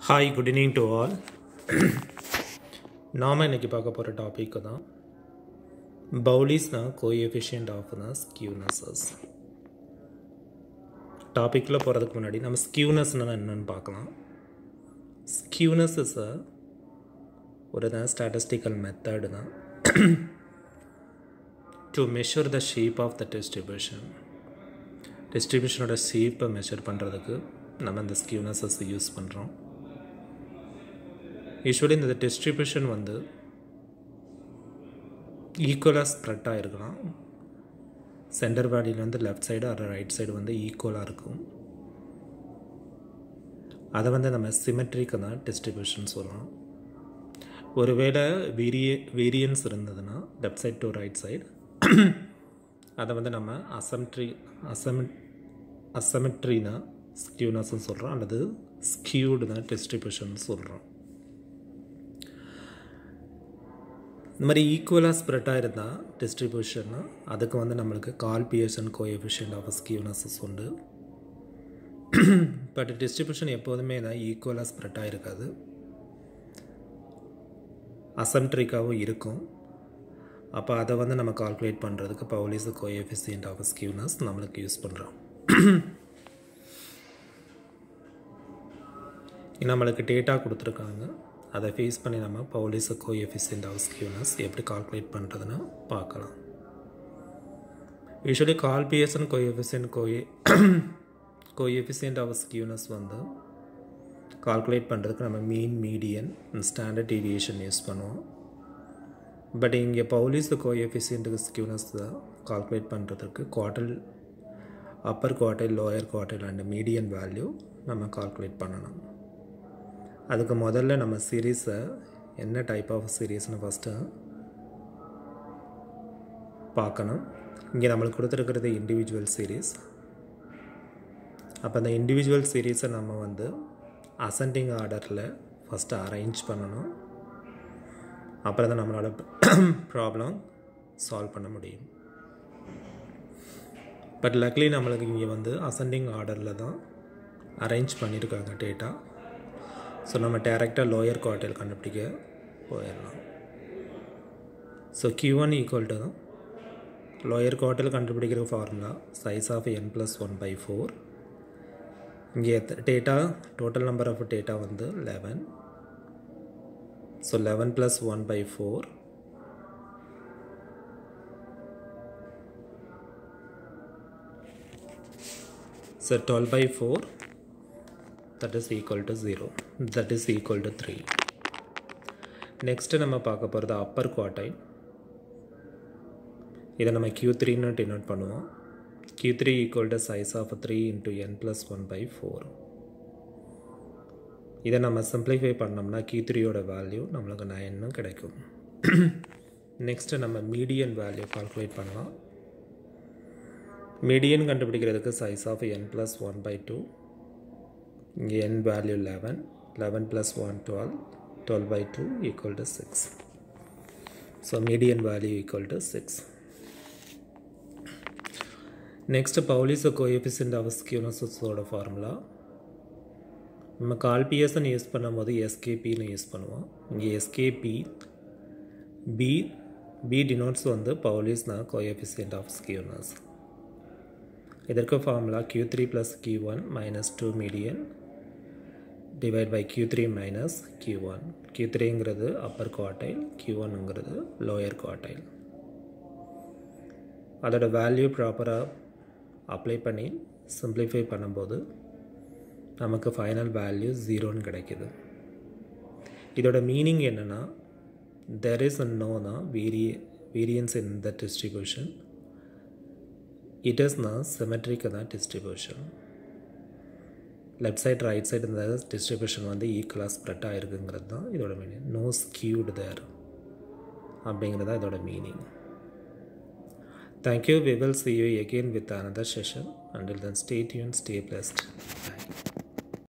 hi good evening to all நாம் இன்னைக்கு பார்க்க போகிற டாபிக் தான் பவுலிஸ்னா கோஎஃபிஷியன்ட் ஆஃப் த ஸ்கியூனஸஸ் டாப்பிக்கில் போகிறதுக்கு முன்னாடி நம்ம ஸ்கியூனஸ்னால் என்னன்னு பார்க்கலாம் ஸ்கியூனஸ் இஸ் அ ஒரு தான் ஸ்டாட்டிஸ்டிக்கல் மெத்தடு தான் to measure the shape of the distribution டிஸ்ட்ரிபியூஷனோட ஷேப்பை மெஷர் பண்ணுறதுக்கு நம்ம இந்த ஸ்கியூனஸஸ் யூஸ் பண்ணுறோம் யூஸ்வலி இந்த டிஸ்ட்ரிபியூஷன் வந்து ஈக்குவலாக ஸ்ப்ரெட்டாக இருக்கலாம் சென்டர் வேலியில் வந்து left side or right side வந்து ஈக்குவலாக இருக்கும் அதை வந்து நம்ம சிமெட்ரிக்கு தான் டிஸ்ட்ரிபியூஷன் சொல்லலாம் ஒருவேளை வேரிய வேரியன்ஸ் இருந்ததுன்னா left side to right side அதை வந்து நம்ம அசம்ட்ரி அசமி அசமெட்ரினா ஸ்கியூனஸ்ன்னு சொல்கிறோம் அல்லது ஸ்கியூடு தான் டிஸ்ட்ரிபியூஷன் சொல்கிறோம் இந்த மாதிரி ஈக்குவலாக ஸ்ப்ரெட்டாக இருந்தால் டிஸ்ட்ரிபியூஷன்னா அதுக்கு வந்து நம்மளுக்கு Karl Pearson coefficient of skewness உண்டு பட் டிஸ்ட்ரிபியூஷன் எப்போதுமே தான் ஈக்குவலாக ஸ்ப்ரெட்டாக இருக்காது அசம்ட்ரிக்காகவும் இருக்கும் அப்போ அதை வந்து நம்ம கால்குலேட் பண்ணுறதுக்கு பவுலிஸ் கோஎஃபிஷியன்ட் ஆஃப் ஸ்கியூனஸ் நம்மளுக்கு யூஸ் பண்ணுறோம் நம்மளுக்கு டேட்டா கொடுத்துருக்காங்க அதை ஃபேஸ் பண்ணி நம்ம பவுலிஸ் கோஎஃபிஷியன்ட் ஆஃப் ஸ்கியூனஸ் எப்படி கால்குலேட் பண்ணுறதுன்னு பார்க்கலாம் யூஸ்வலி கால் பிஎஸ்என் கோஎஃபிஷியன்ட் கோஏ கோஎஃபிஷியன்ட் ஆஃப் ஸ்கியூனஸ் வந்து கால்குலேட் பண்ணுறதுக்கு நம்ம mean median standard deviation use பண்ணுவோம் பட் இங்கே பவுலிஸ் கோஎஃபிஷியன்ட்டுக்கு ஸ்கியூனஸ் தான் கால்குலேட் பண்ணுறதுக்கு quartile upper quartile lower quartile and median value நம்ம கால்குலேட் பண்ணணும் அதுக்கு முதல்ல நம்ம சீரீஸை என்ன டைப் ஆஃப் சீரீஸ்னு ஃபஸ்ட்டு பார்க்கணும் இங்கே நம்மளுக்கு கொடுத்துருக்கிறது இண்டிவிஜுவல் சீரீஸ் அப்போ அந்த இண்டிவிஜுவல் சீரீஸை நம்ம வந்து அசெண்டிங் ஆர்டரில் ஃபஸ்ட்டு அரேஞ்ச் பண்ணணும் அப்புறம் தான் நம்மளோட ப்ராப்ளம் சால்வ் பண்ண முடியும் பட் லக்லி நம்மளுக்கு இங்கே வந்து அசெண்டிங் ஆர்டரில் தான் அரேஞ்ச் பண்ணியிருக்காங்க டேட்டா ஸோ நம்ம டேரெக்டாக லோயர் குவார்டைல் கண்டுபிடிக்க போயிடலாம் so Q one equal to lower quartile கண்டுபிடிக்கிற formula size of n plus one by four இங்கே data total number of data வந்து eleven so eleven plus one by four so twelve by four that is equal to 0 that is equal to 3 next நம்ம பார்க்க போகிறது Appar quartile இதை நம்ம Q த்ரீன்னு denote பண்ணுவோம் Q three equal to size of three into n plus one by four இதை நம்ம simplify பண்ணோம்னா க்யூ த்ரீயோட வேல்யூ நம்மளுக்கு நைன்னு கிடைக்கும் நெக்ஸ்ட்டு நம்ம மீடியன் வேல்யூ கால்குலேட் பண்ணலாம் மீடியன் கண்டுபிடிக்கிறதுக்கு size of n plus one by two இங்கே n value eleven eleven plus one twelve twelve by two equal to six so median value equal to six next Bowley's coefficient of ஸ்கியூனஸோட formula நம்ம Karl பிஎஸ்ன்னு use பண்ணும்போது எஸ்கேபின்னு use பண்ணுவோம் இங்கே SKB B P denotes வந்து பவுலிஸ்னா coefficient of skewness இதற்கு formula Q three plus Q one minus two median divide by Q three minus Q one Q த்ரீங்கிறது upper quartile Q ஒன்னுங்கிறது lower quartile அதோட value ப்ராப்பராக apply பண்ணி simplify பண்ணும்போது நமக்கு ஃபைனல் வேல்யூ ஜீரோன்னு கிடைக்கிது இதோட மீனிங் என்னென்னா தெர் இஸ் அ நோ தான் வேரிய variance in the distribution it இஸ்னா சிமெட்ரிக்கு தான் distribution left side right side இந்த டிஸ்ட்ரிபியூஷன் வந்து ஈக்குவலாக ஸ்ப்ரெட் ஆகிருக்குங்கிறது தான் இதோட மீனிங் நோ ஸ்கியூடு தேர் அப்படிங்கிறது தான் இதோட meaning thank you we will see you again with another session until then stay tuned stay blessed bye